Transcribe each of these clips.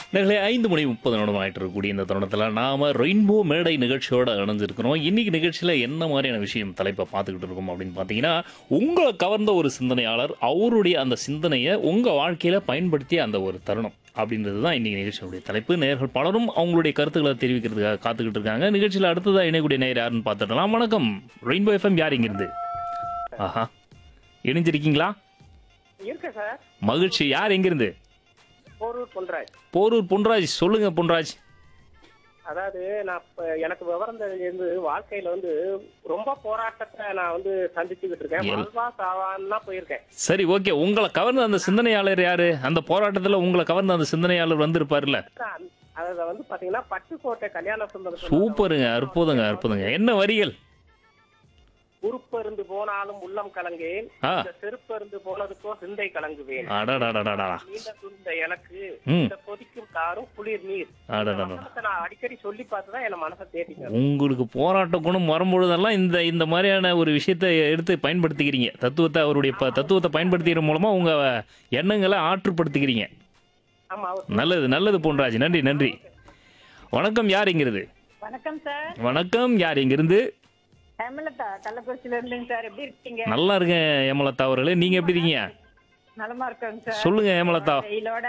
நேர்களே ஐந்து மணி முப்பது நிமிடம் ஆயிட்டு இருக்கக்கூடிய இந்த தருணத்தில் நாம ரெயின்போ மேடை நிகழ்ச்சியோட இணைஞ்சிருக்கிறோம் இன்னைக்கு நிகழ்ச்சியில் என்ன மாதிரியான விஷயம் தலைப்பை பார்த்துக்கிட்டு இருக்கோம் அப்படின்னு பார்த்தீங்கன்னா உங்களை கவர்ந்த ஒரு சிந்தனையாளர் அவருடைய அந்த சிந்தனையை உங்கள் வாழ்க்கையில் பயன்படுத்திய அந்த ஒரு தருணம் அப்படின்றது தான் இன்னைக்கு நிகழ்ச்சியுடைய தலைப்பு நேர்கள் பலரும் அவங்களுடைய கருத்துக்களை தெரிவிக்கிறதுக்காக காத்துக்கிட்டு இருக்காங்க நிகழ்ச்சியில் அடுத்ததாக இணையக்கூடிய நேர் யாருன்னு பார்த்துடலாம் வணக்கம் ரெயின்போ எஃப்எம் யார் இங்கிருந்து ஆஹா இணைஞ்சிருக்கீங்களா இருக்கேன் சார் மகிழ்ச்சி யார் எங்கிருந்து போரூர் பொன்ராஜ் போரூர் பொன்ராஜ் சொல்லுங்க பொன்ராஜ் அதாவது நான் இப்ப எனக்கு விவரம் இருந்து வாழ்க்கையில வந்து ரொம்ப போராட்டத்தை நான் வந்து சந்திச்சுக்கிட்டு இருக்கேன் எல்- வாழ்வா சாவான்னா போயிருக்கேன் சரி ஓகே உங்களை கவர்ந்த அந்த சிந்தனையாளர் யாரு அந்த போராட்டத்துல உங்களை கவர்ந்த அந்த சிந்தனையாளர் வந்திருப்பார்ல நான் அத வந்து பாத்தீங்கன்னா பட்டுக்கோட்டை கல்யாண சுந்தரம் சூப்பருங்க அற்புதங்க அற்புதங்க என்ன வரிகள் உருப்பருந்து போனாலும் உள்ளம் கலங்கேன் ஆ இந்த செருப்பருந்து போனதுக்கோ சிந்தை கலங்குவேன் அடடடடடா நீண்ட துண்ட எனக்கு ம் இந்த கொதிக்கும் தாரும் குளிர் நீர் இந்த அடடடா வசனத்தை நான் அடிக்கடி சொல்லி பார்த்துதான் என் மனசை தேடிக்கிறேன் உங்களுக்கு போராட்ட குணம் வரும்பொழுதெல்லாம் இந்த இந்த மாதிரியான ஒரு விஷயத்தை எடுத்து பயன்படுத்திக்கிறீங்க தத்துவத்தை அவருடைய ப- தத்துவத்தை பயன்படுத்திக்கிற மூலமா உங்க எண்ணங்களை ஆற்றுப்படுத்திக்கிறீங்க ஆமா அவர் நல்லது நல்லது பொன்ராஜ் நன்றி நன்றி வணக்கம் யார் இங்கிருந்து வணக்கம் சார் வணக்கம் யார் இங்கிருந்து ஹேமலதா கள்ளக்குறிச்சியில இருந்துங்க சார் எப்படி இருக்கீங்க நல்லா இருக்கேன் ஏமலதா அவர்களே நீங்க எப்படி இருக்கீங்க நலமா இருக்கேங்க சார் சொல்லுங்க ஏமலதா வெயிலோட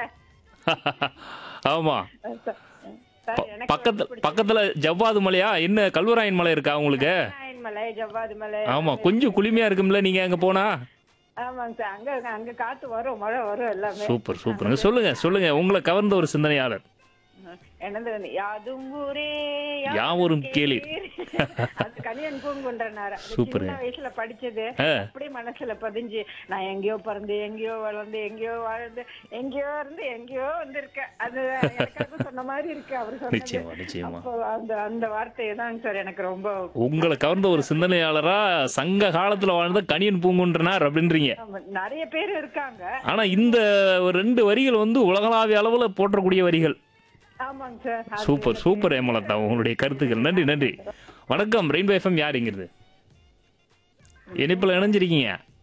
ஆமா சார் எனக்கு பக்கத்துல பக்கத்துல ஜவ்வாது மலையா என்ன கல்வராயன் மலை இருக்கா உங்களுக்கு நாராயண் மலை ஜவ்வாது மலை ஆமா கொஞ்சம் குளுமையா இருக்கும்ல நீங்க அங்க போனா ஆமாங்க சார் அங்க அங்க காத்து வரும் மழை வரும் எல்லாமே சூப்பர் சூப்பருங்க சொல்லுங்க சொல்லுங்க உங்களை கவர்ந்த ஒரு சிந்தனையாளர் என்னது வந்து, யாதும் ஊரே யாவரும் கேளீர். அது கனியன் பூங்குன்றனார் அது சூப்பருங்க. சின்ன வயசுல படிச்சது ஆ, அப்படியே மனசுல பதிஞ்சு நான் எங்கேயோ பிறந்து எங்கேயோ வளர்ந்து எங்கேயோ வாழ்ந்து எங்கேயோ இருந்து எங்கேயோ வந்திருக்கேன் அது எனக்காக சொன்ன மாதிரி இருக்கு அவர் சொன்னது நிச்சயமா நிச்சயமா அப்போ அந்த அந்த வார்த்தையை தான் சார் எனக்கு ரொம்ப உங்களை கவர்ந்த ஒரு சிந்தனையாளரா சங்க காலத்துல வாழ்ந்த கணியன் பூங்குன்றனார் அப்படின்றீங்க ஆமா, நிறைய பேர் இருக்காங்க ஆனா இந்த ஒரு ரெண்டு வரிகள் வந்து உலகளாவிய அளவுல போற்றக்கூடிய வரிகள் ஆமாங்க சார் அது சூப்பர் சூப்பர் ஏமலதா உங்களுடைய கருத்துக்கள் நன்றி நன்றி வணக்கம் ரெயின்போ எஃப்எம் யார் இங்கிருந்து இணைப்புல இணைஞ்சிருக்கீங்க